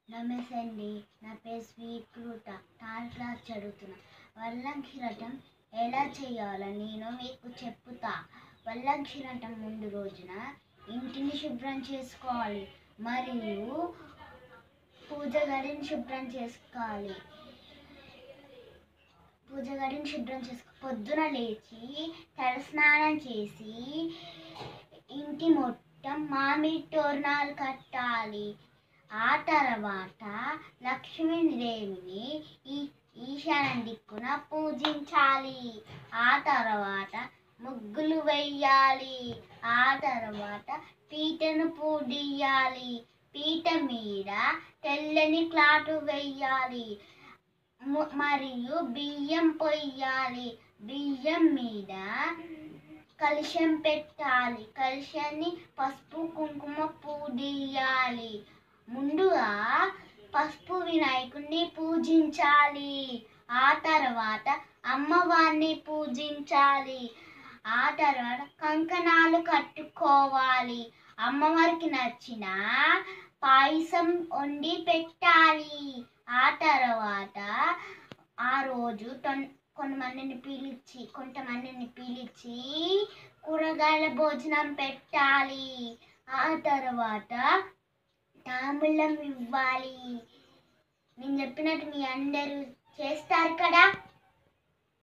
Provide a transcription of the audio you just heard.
నమస్తే అండి నా పేరు స్వీకృత థర్డ్ క్లాస్ చదువుతున్నా వల్లంకిరటం ఎలా చేయాలో నేను మీకు చెప్పుతా వల్లంకిరటం ముందు రోజున ఇంటిని శుభ్రం చేసుకోవాలి మరియు పూజ గదిని శుభ్రం చేసుకోవాలి పూజ గదిని శుభ్రం చేసుకో పొద్దున లేచి తలస్నానం చేసి ఇంటి మొత్తం మామిడి తోరణాలు కట్టాలి ఆ తర్వాత లక్ష్మీదేవిని ఈ ఈశాన్య దిక్కున పూజించాలి ఆ తర్వాత ముగ్గులు వెయ్యాలి ఆ తర్వాత పీటను పూడియాలి పీట మీద తెల్లని క్లాత్ వెయ్యాలి ము- మరియు బియ్యం పొయ్యాలి బియ్యం మీద కలుషం పెట్టాలి కలుషాన్ని పసుపు కుంకుమ పూడియాలి ముందుగా పసుపు వినాయకుడిని పూజించాలి ఆ తర్వాత అమ్మవారిని పూజించాలి ఆ తర్వాత కంకణాలు కట్టుకోవాలి అమ్మవారికి నచ్చిన పాయసం వండి పెట్టాలి ఆ తర్వాత ఆ రోజు తొన్ కొంతమందిని పిలిచి కొంతమందిని పిలిచి కూరగాయల భోజనం పెట్టాలి ఆ తర్వాత తాంబూలం ఇవ్వాలి నేను చెప్పినట్టు మీ అందరూ చేస్తారు కదా